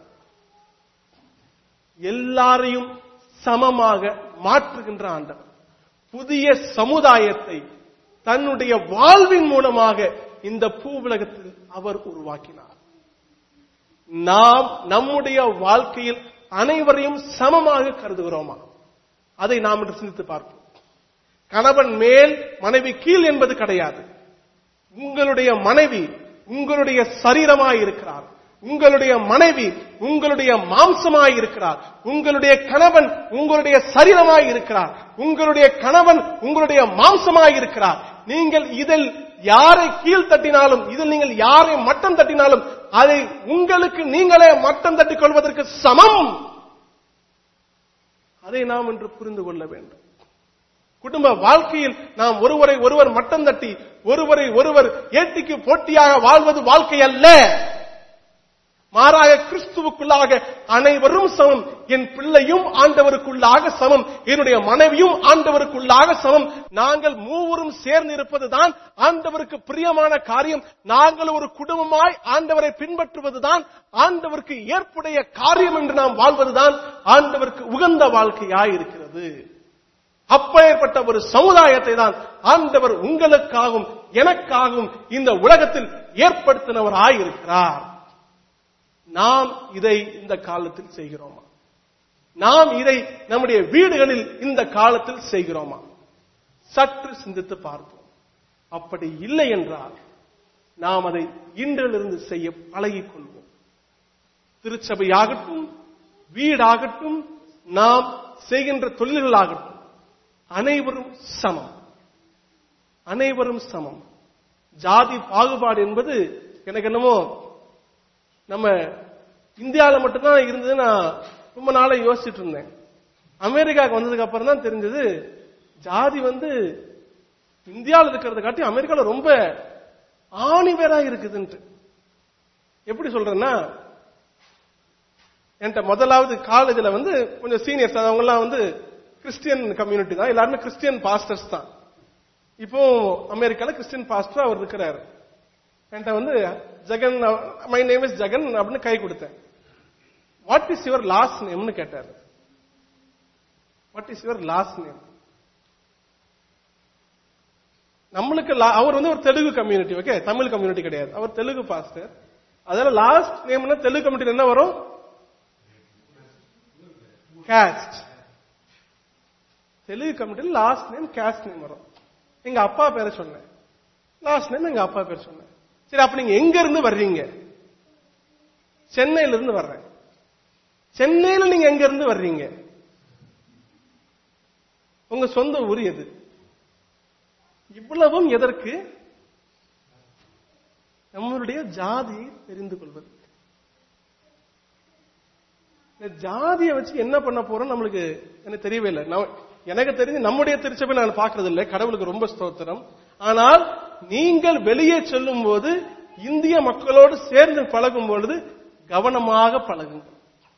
எல்லாரையும் சமமாக மாற்றுகின்ற ஆண்டவர் புதிய சமுதாயத்தை தன்னுடைய வாழ்வின் மூலமாக இந்த பூவுலகத்தில் அவர் உருவாக்கினார் நாம் நம்முடைய வாழ்க்கையில் அனைவரையும் சமமாக கருதுகிறோமா அதை நாம் இன்று சிந்தித்து பார்ப்போம் கணவன் மேல் மனைவி கீழ் என்பது கிடையாது உங்களுடைய மனைவி உங்களுடைய சரீரமாய் இருக்கிறார் உங்களுடைய மனைவி உங்களுடைய மாம்சமாய் இருக்கிறார் உங்களுடைய கணவன் உங்களுடைய சரீரமாய் இருக்கிறார் உங்களுடைய கணவன் உங்களுடைய மாம்சமாய் இருக்கிறார் நீங்கள் இதில் யாரை கீழ் தட்டினாலும் இதில் நீங்கள் யாரை மட்டம் தட்டினாலும் அதை உங்களுக்கு நீங்களே மட்டம் தட்டிக் கொள்வதற்கு சமம் அதை நாம் இன்று புரிந்து கொள்ள வேண்டும் குடும்ப வாழ்க்கையில் நாம் ஒருவரை ஒருவர் மட்டம் தட்டி ஒருவரை ஒருவர் ஏட்டிக்கு போட்டியாக வாழ்வது வாழ்க்கை அல்ல மாறாக கிறிஸ்துவுக்குள்ளாக அனைவரும் சமம் என் பிள்ளையும் ஆண்டவருக்குள்ளாக சமம் என்னுடைய மனைவியும் ஆண்டவருக்குள்ளாக சமம் நாங்கள் மூவரும் சேர்ந்து இருப்பதுதான் ஆண்டவருக்கு பிரியமான காரியம் நாங்கள் ஒரு குடும்பமாய் ஆண்டவரை பின்பற்றுவதுதான் ஆண்டவருக்கு ஏற்புடைய காரியம் என்று நாம் வாழ்வதுதான் ஆண்டவருக்கு உகந்த வாழ்க்கையாய் இருக்கிறது அப்பேற்பட்ட ஒரு சமுதாயத்தை தான் ஆண்டவர் உங்களுக்காகவும் எனக்காகவும் இந்த உலகத்தில் ஏற்படுத்தினவராய் இருக்கிறார் நாம் இதை இந்த காலத்தில் செய்கிறோமா நாம் இதை நம்முடைய வீடுகளில் இந்த காலத்தில் செய்கிறோமா சற்று சிந்தித்து பார்ப்போம் அப்படி இல்லை என்றால் நாம் அதை இன்றிலிருந்து செய்ய பழகிக் கொள்வோம் திருச்சபையாகட்டும் வீடாகட்டும் நாம் செய்கின்ற தொழில்களாகட்டும் அனைவரும் சமம் அனைவரும் சமம் ஜாதி பாகுபாடு என்பது எனக்கு என்னமோ நம்ம இந்தியாவில் மட்டும்தான் இருந்தது நான் ரொம்ப நாளா யோசிச்சுட்டு இருந்தேன் அமெரிக்காவுக்கு வந்ததுக்கு அப்புறம் தான் தெரிஞ்சது ஜாதி வந்து இந்தியாவில் இருக்கிறத காட்டி அமெரிக்காவில் ரொம்ப ஆணி வேறா இருக்குதுன்ட்டு எப்படி சொல்றேன்னா என்கிட்ட முதலாவது காலேஜில் வந்து கொஞ்சம் சீனியர்ஸ் அவங்க எல்லாம் வந்து கிறிஸ்டியன் கம்யூனிட்டி தான் எல்லாருமே கிறிஸ்டியன் பாஸ்டர்ஸ் தான் இப்போ அமெரிக்கால கிறிஸ்டியன் பாஸ்டர் அவர் இருக்கிறாரு என்கிட்ட வந்து Jagan my name is Jagan அப்படின்னு கை கொடுத்தேன் வாட் இஸ் யுவர் லாஸ்ட் நேம்னு கேட்டார் what is your last name நம்மளுக்கு la- அவர் வந்து ஒரு Telugu community okay Tamil community கிடையாது அவர் தெலுங்கு பாஸ்டர் அதனால லாஸ்ட் நேம்னா தெலுங்கு கம்யூனிட்டி என்ன வரும் கேஸ்ட் தெலுங்கு கம்யூனிட்டியில் லாஸ்ட் நேம் கேஸ்ட் நேம் வரும் எங்க அப்பா பேரை சொன்னேன் லாஸ்ட் நேம் எங்க அப்பா பேர் சொன்னேன் சரி அப்ப நீங்க எங்க இருந்து வர்றீங்க சென்னையில இருந்து வர்றேன் சென்னையில நீங்க எங்க இருந்து வர்றீங்க உங்க சொந்த ஊர் எது இவ்வளவும் எதற்கு நம்மளுடைய ஜாதியை தெரிந்து கொள்வது இந்த ஜாதியை வச்சு என்ன பண்ண போறோம் நம்மளுக்கு எனக்கு தெரியவே இல்லை நான் எனக்கு தெரிஞ்சு நம்முடைய திருச்சபை நான் பார்க்கறது இல்லை கடவுளுக்கு ரொம்ப ஸ்தோத்திரம் ஆனால் நீங்கள் வெளியே செல்லும் போது இந்திய மக்களோடு சேர்ந்து பழகும் பொழுது கவனமாக பழகுங்கள்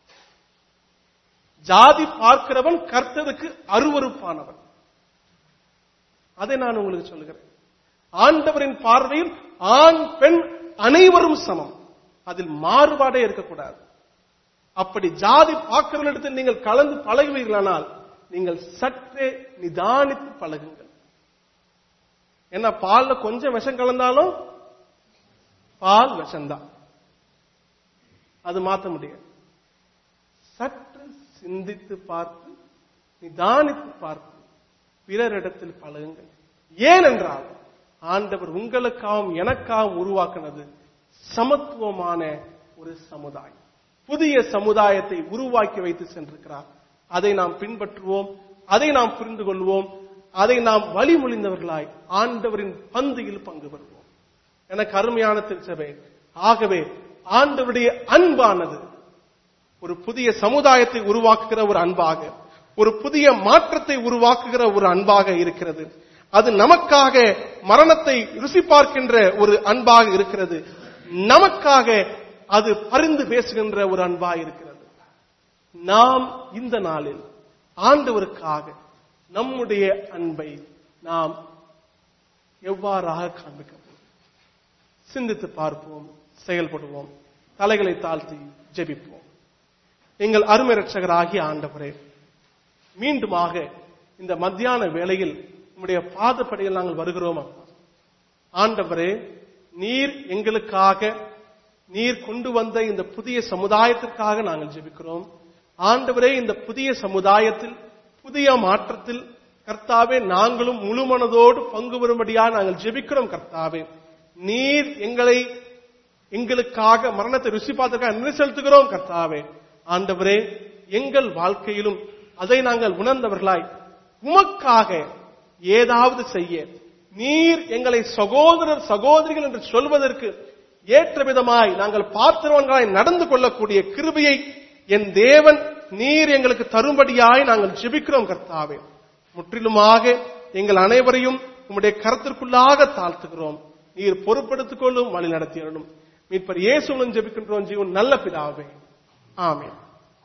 ஜாதி பார்க்கிறவன் கர்த்தருக்கு அருவருப்பானவன் அதை நான் உங்களுக்கு சொல்லுகிறேன் ஆண்டவரின் பார்வையில் ஆண் பெண் அனைவரும் சமம் அதில் மாறுபாடே இருக்கக்கூடாது அப்படி ஜாதி பார்க்கிறவனிடத்தில் நீங்கள் கலந்து பழகுவீர்களானால் நீங்கள் சற்றே நிதானித்து பழகுங்கள் ஏன்னா பால்ல கொஞ்சம் விஷம் கலந்தாலும் பால் விஷம்தான் அது மாற்ற முடியாது சற்று சிந்தித்து பார்த்து நிதானித்து பார்த்து பிறரிடத்தில் பழகுங்கள் ஏனென்றால் ஆண்டவர் உங்களுக்காகவும் எனக்காகவும் உருவாக்கினது சமத்துவமான ஒரு சமுதாயம் புதிய சமுதாயத்தை உருவாக்கி வைத்து சென்றிருக்கிறார் அதை நாம் பின்பற்றுவோம் அதை நாம் புரிந்து கொள்வோம் அதை நாம் வழிமொழிந்தவர்களாய் ஆண்டவரின் பந்தியில் பங்கு பெறுவோம் எனக்கு அருமையான திருச்சபை ஆகவே ஆண்டவருடைய அன்பானது ஒரு புதிய சமுதாயத்தை உருவாக்குகிற ஒரு அன்பாக ஒரு புதிய மாற்றத்தை உருவாக்குகிற ஒரு அன்பாக இருக்கிறது அது நமக்காக மரணத்தை ருசி பார்க்கின்ற ஒரு அன்பாக இருக்கிறது நமக்காக அது பரிந்து பேசுகின்ற ஒரு அன்பாக இருக்கிறது நாம் இந்த நாளில் ஆண்டவருக்காக நம்முடைய அன்பை நாம் எவ்வாறாக காண்பிக்க போகிறோம்? சிந்தித்து பார்ப்போம் செயல்படுவோம் தலைகளை தாழ்த்தி ஜெபிப்போம் எங்கள் அருமை ரட்சகராகிய ஆண்டவரே மீண்டுமாக இந்த மத்தியான வேளையில் உம்முடைய பாதப்படியில் நாங்கள் வருகிறோம் அப்பா. ஆண்டவரே நீர் எங்களுக்காக நீர் கொண்டு வந்த இந்த புதிய சமுதாயத்திற்காக நாங்கள் ஜெபிக்கிறோம் ஆண்டவரே இந்த புதிய சமுதாயத்தில் புதிய மாற்றத்தில் கர்த்தாவே நாங்களும் முழு மனதோடு பங்கு பெறும்படியா நாங்கள் ஜெபிக்கிறோம் கர்த்தாவே நீர் எங்களை எங்களுக்காக மரணத்தை ருசி பார்த்ததுக்காக நன்றி செலுத்துகிறோம் கர்த்தாவே ஆண்டவரே எங்கள் வாழ்க்கையிலும் அதை நாங்கள் உணர்ந்தவர்களாய் உமக்காக ஏதாவது செய்ய நீர் எங்களை சகோதரர் சகோதரிகள் என்று சொல்வதற்கு ஏற்ற விதமாய் நாங்கள் பாத்திரவன்களாய் நடந்து கொள்ளக்கூடிய கிருபையை என் தேவன் நீர் எங்களுக்கு தரும்படியாய் நாங்கள் ஜெபிக்கிறோம் கர்த்தாவே முற்றிலுமாக எங்கள் அனைவரையும் உம்முடைய கருத்திற்குள்ளாக தாழ்த்துகிறோம் நீர் பொறுப்படுத்திக் கொள்ளும் வழி நடத்தியறணும் மீட்பர் இயேசுடன் ஜெபிக்கின்றோம் ஜீவன் நல்ல பிதாவே ஆமென்